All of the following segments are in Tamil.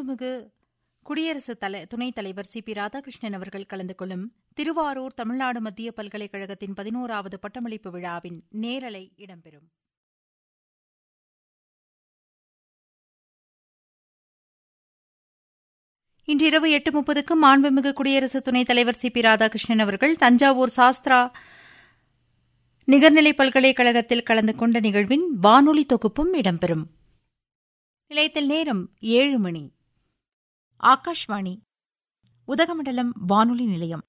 மாண்புமிகு குடியரசு தலை துணைத் தலைவர் சி பி ராதாகிருஷ்ணன் அவர்கள் கலந்து கொள்ளும் திருவாரூர் தமிழ்நாடு மத்திய பல்கலைக்கழகத்தின் பதினோராவது பட்டமளிப்பு விழாவின் நேரலை இடம்பெறும் இன்றிரவு எட்டு முப்பதுக்கு மாண்புமிகு குடியரசு துணைத் தலைவர் சி பி ராதாகிருஷ்ணன் அவர்கள் தஞ்சாவூர் சாஸ்திரா நிகர்நிலை பல்கலைக்கழகத்தில் கலந்து கொண்ட நிகழ்வின் வானொலி தொகுப்பும் இடம்பெறும் நிலையத்தில் நேரம் ஏழு மணி ஆகாஷ்வாணி உதகமண்டலம் வானொலி நிலையம்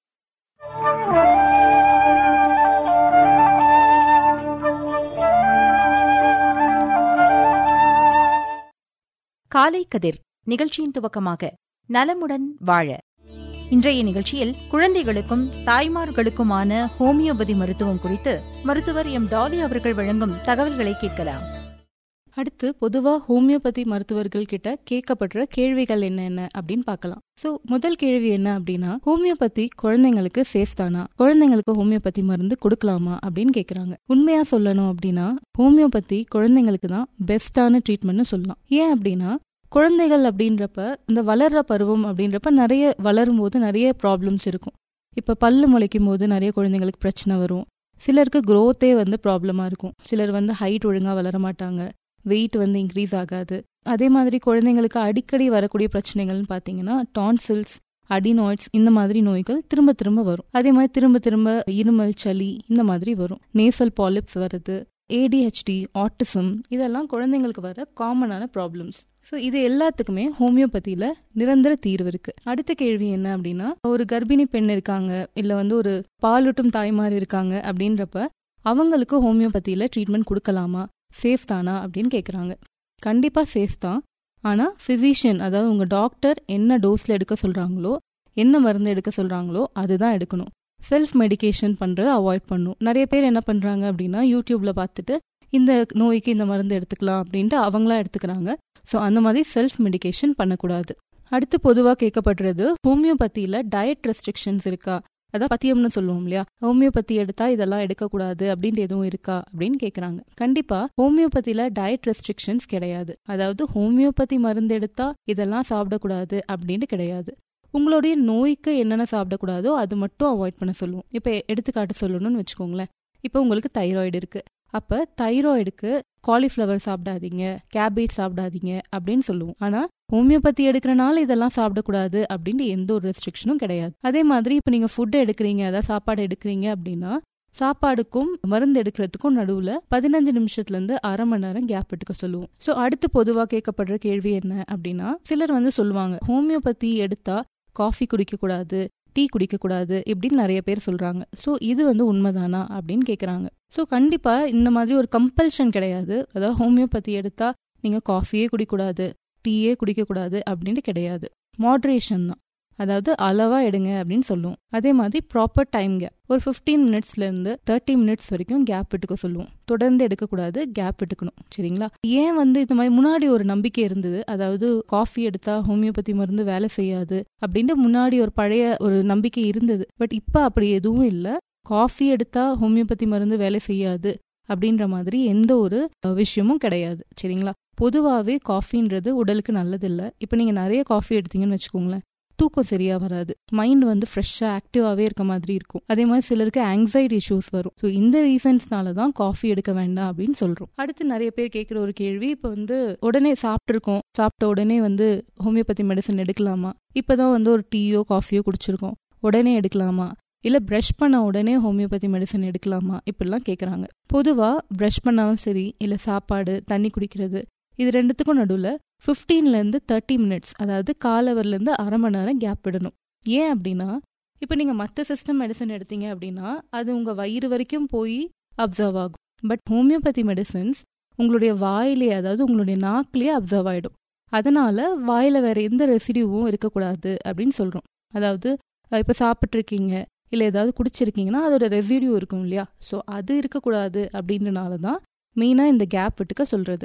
காலை கதிர் நிகழ்ச்சியின் துவக்கமாக நலமுடன் வாழ இன்றைய நிகழ்ச்சியில் குழந்தைகளுக்கும் தாய்மார்களுக்குமான ஹோமியோபதி மருத்துவம் குறித்து மருத்துவர் எம் டாலி அவர்கள் வழங்கும் தகவல்களை கேட்கலாம் அடுத்து பொதுவா ஹோமியோபதி மருத்துவர்கள் கிட்ட கேட்கப்படுற கேள்விகள் என்னென்ன அப்படின்னு பார்க்கலாம் சோ முதல் கேள்வி என்ன அப்படின்னா ஹோமியோபதி குழந்தைங்களுக்கு சேஃப் தானா குழந்தைங்களுக்கு ஹோமியோபதி மருந்து கொடுக்கலாமா அப்படின்னு கேக்குறாங்க உண்மையா சொல்லணும் அப்படின்னா ஹோமியோபதி குழந்தைங்களுக்கு தான் பெஸ்டான ட்ரீட்மெண்ட்னு சொல்லலாம் ஏன் அப்படின்னா குழந்தைகள் அப்படின்றப்ப இந்த வளர்ற பருவம் அப்படின்றப்ப நிறைய வளரும் போது நிறைய ப்ராப்ளம்ஸ் இருக்கும் இப்ப பல்லு முளைக்கும் போது நிறைய குழந்தைங்களுக்கு பிரச்சனை வரும் சிலருக்கு growth-ஏ வந்து ப்ராப்ளமா இருக்கும் சிலர் வந்து ஹைட் ஒழுங்கா வளர மாட்டாங்க வெயிட் வந்து இன்க்ரீஸ் ஆகாது அதே மாதிரி குழந்தைங்களுக்கு அடிக்கடி வரக்கூடிய பிரச்சனைகள்னு பார்த்தீங்கன்னா டான்சில்ஸ் அடினாய்ட்ஸ் இந்த மாதிரி நோய்கள் திரும்ப திரும்ப வரும் அதே மாதிரி திரும்ப திரும்ப இருமல் சளி இந்த மாதிரி வரும் நேசல் பாலிப்ஸ் வருது ஏடிஹெச்டி ஆட்டிசம் இதெல்லாம் குழந்தைங்களுக்கு வர காமனான ப்ராப்ளம்ஸ் ஸோ இது எல்லாத்துக்குமே ஹோமியோபதியில நிரந்தர தீர்வு இருக்கு அடுத்த கேள்வி என்ன அப்படின்னா ஒரு கர்ப்பிணி பெண் இருக்காங்க இல்ல வந்து ஒரு பாலூட்டும் தாய்மார் இருக்காங்க அப்படின்றப்ப அவங்களுக்கு ஹோமியோபதியில ட்ரீட்மெண்ட் கொடுக்கலாமா சேஃப் தானா அப்படின்னு கேட்குறாங்க கண்டிப்பாக சேஃப் தான் ஆனால் ஃபிசிஷியன் அதாவது உங்கள் டாக்டர் என்ன டோஸில் எடுக்க சொல்கிறாங்களோ என்ன மருந்து எடுக்க சொல்கிறாங்களோ அதுதான் எடுக்கணும் செல்ஃப் மெடிகேஷன் பண்ணுறதை அவாய்ட் பண்ணும் நிறைய பேர் என்ன பண்ணுறாங்க அப்படின்னா யூடியூப்பில் பார்த்துட்டு இந்த நோய்க்கு இந்த மருந்து எடுத்துக்கலாம் அப்படின்ட்டு அவங்களா எடுத்துக்கிறாங்க ஸோ அந்த மாதிரி செல்ஃப் மெடிகேஷன் பண்ணக்கூடாது அடுத்து பொதுவாக கேட்கப்படுறது ஹோமியோபதியில் டயட் ரெஸ்ட்ரிக்ஷன்ஸ் இருக்கா அதான் பத்தியம்னு சொல்லுவோம் இல்லையா ஹோமியோபதி எடுத்தா இதெல்லாம் எடுக்கக்கூடாது அப்படின்ட்டு எதுவும் இருக்கா அப்படின்னு கேக்குறாங்க கண்டிப்பா ஹோமியோபதியில டயட் ரெஸ்ட்ரிக்ஷன்ஸ் கிடையாது அதாவது ஹோமியோபதி மருந்து எடுத்தா இதெல்லாம் சாப்பிடக்கூடாது அப்படின்ட்டு கிடையாது உங்களுடைய நோய்க்கு என்னென்ன சாப்பிடக்கூடாதோ அது மட்டும் அவாய்ட் பண்ண சொல்லுவோம் இப்போ எடுத்துக்காட்டு சொல்லணும்னு வச்சுக்கோங்களேன் இப்போ உங்களுக்கு தைராய்டு இருக்கு அப்ப தைராய்டுக்கு காலிஃப்ளவர் சாப்பிடாதீங்க கேபேஜ் சாப்பிடாதீங்க அப்படின்னு சொல்லுவோம் ஆனா ஹோமியோபதி எடுக்கிறனால இதெல்லாம் சாப்பிடக்கூடாது அப்படின்ட்டு எந்த ஒரு ரெஸ்ட்ரிக்ஷனும் கிடையாது அதே மாதிரி இப்போ நீங்க ஃபுட் எடுக்கிறீங்க அதாவது சாப்பாடு எடுக்கிறீங்க அப்படின்னா சாப்பாடுக்கும் மருந்து எடுக்கிறதுக்கும் நடுவுல பதினஞ்சு நிமிஷத்துல இருந்து அரை மணி நேரம் கேப் எடுக்க சொல்லுவோம் ஸோ அடுத்து பொதுவா கேட்கப்படுற கேள்வி என்ன அப்படின்னா சிலர் வந்து சொல்லுவாங்க ஹோமியோபதி எடுத்தா காஃபி குடிக்க கூடாது டீ குடிக்க கூடாது இப்படின்னு நிறைய பேர் சொல்றாங்க ஸோ இது வந்து உண்மைதானா அப்படின்னு கேக்குறாங்க ஸோ கண்டிப்பா இந்த மாதிரி ஒரு கம்பல்ஷன் கிடையாது அதாவது ஹோமியோபதி எடுத்தா நீங்க காஃபியே குடிக்கக்கூடாது டீயே குடிக்கக்கூடாது அப்படின்ட்டு கிடையாது மாட்ரேஷன் தான் அதாவது அளவா எடுங்க அப்படின்னு சொல்லுவோம் அதே மாதிரி ப்ராப்பர் டைம் கேப் ஒரு ஃபிஃப்டீன் மினிட்ஸ்ல இருந்து தேர்ட்டி மினிட்ஸ் வரைக்கும் கேப் விட்டுக்க சொல்லுவோம் தொடர்ந்து எடுக்கக்கூடாது கேப் விட்டுக்கணும் சரிங்களா ஏன் வந்து இந்த மாதிரி முன்னாடி ஒரு நம்பிக்கை இருந்தது அதாவது காஃபி எடுத்தா ஹோமியோபதி மருந்து வேலை செய்யாது அப்படின்ட்டு முன்னாடி ஒரு பழைய ஒரு நம்பிக்கை இருந்தது பட் இப்போ அப்படி எதுவும் இல்லை காஃபி எடுத்தா ஹோமியோபதி மருந்து வேலை செய்யாது அப்படின்ற மாதிரி எந்த ஒரு விஷயமும் கிடையாது சரிங்களா பொதுவாகவே காஃபின்றது உடலுக்கு நல்லதில்லை இப்போ நீங்கள் நிறைய காஃபி எடுத்தீங்கன்னு வச்சுக்கோங்களேன் தூக்கம் சரியா வராது மைண்ட் வந்து ஃப்ரெஷ்ஷாக ஆக்டிவாகவே இருக்க மாதிரி இருக்கும் அதே மாதிரி சிலருக்கு ஆங்ஸைட்டி இஷ்யூஸ் வரும் ஸோ இந்த ரீசன்ஸ்னால தான் காஃபி எடுக்க வேண்டாம் அப்படின்னு சொல்கிறோம் அடுத்து நிறைய பேர் கேட்குற ஒரு கேள்வி இப்போ வந்து உடனே சாப்பிட்ருக்கோம் சாப்பிட்ட உடனே வந்து ஹோமியோபதி மெடிசன் எடுக்கலாமா இப்போதான் வந்து ஒரு டீயோ காஃபியோ குடிச்சிருக்கோம் உடனே எடுக்கலாமா இல்லை ப்ரஷ் பண்ண உடனே ஹோமியோபதி மெடிசன் எடுக்கலாமா இப்படிலாம் கேட்குறாங்க பொதுவாக ப்ரஷ் பண்ணாலும் சரி இல்லை சாப்பாடு தண்ணி குடிக்கிறது இது ரெண்டுத்துக்கும் நடுவில் ஃபிஃப்டீன்லேருந்து தேர்ட்டி மினிட்ஸ் அதாவது காலவர்லேருந்து அரை மணி நேரம் கேப் விடணும் ஏன் அப்படின்னா இப்போ நீங்கள் மற்ற சிஸ்டம் மெடிசன் எடுத்தீங்க அப்படின்னா அது உங்கள் வயிறு வரைக்கும் போய் அப்சர்வ் ஆகும் பட் ஹோமியோபதி மெடிசன்ஸ் உங்களுடைய வாயிலே அதாவது உங்களுடைய நாக்கிலேயே அப்சர்வ் ஆகிடும் அதனால வாயில் வேற எந்த ரெசிடியூவும் இருக்கக்கூடாது அப்படின்னு சொல்கிறோம் அதாவது இப்போ சாப்பிட்ருக்கீங்க இல்லை ஏதாவது குடிச்சிருக்கீங்கன்னா அதோட ரெசிடியூ இருக்கும் இல்லையா ஸோ அது இருக்கக்கூடாது அப்படின்றனால தான் மெயினாக இந்த கேப் விட்டுக்க சொல்கிறது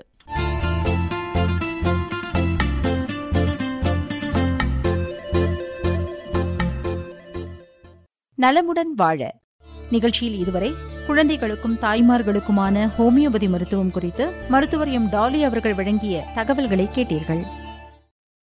நலமுடன் வாழ நிகழ்ச்சியில் இதுவரை குழந்தைகளுக்கும் தாய்மார்களுக்குமான ஹோமியோபதி மருத்துவம் குறித்து மருத்துவர் எம் டாலி அவர்கள் வழங்கிய தகவல்களை கேட்டீர்கள்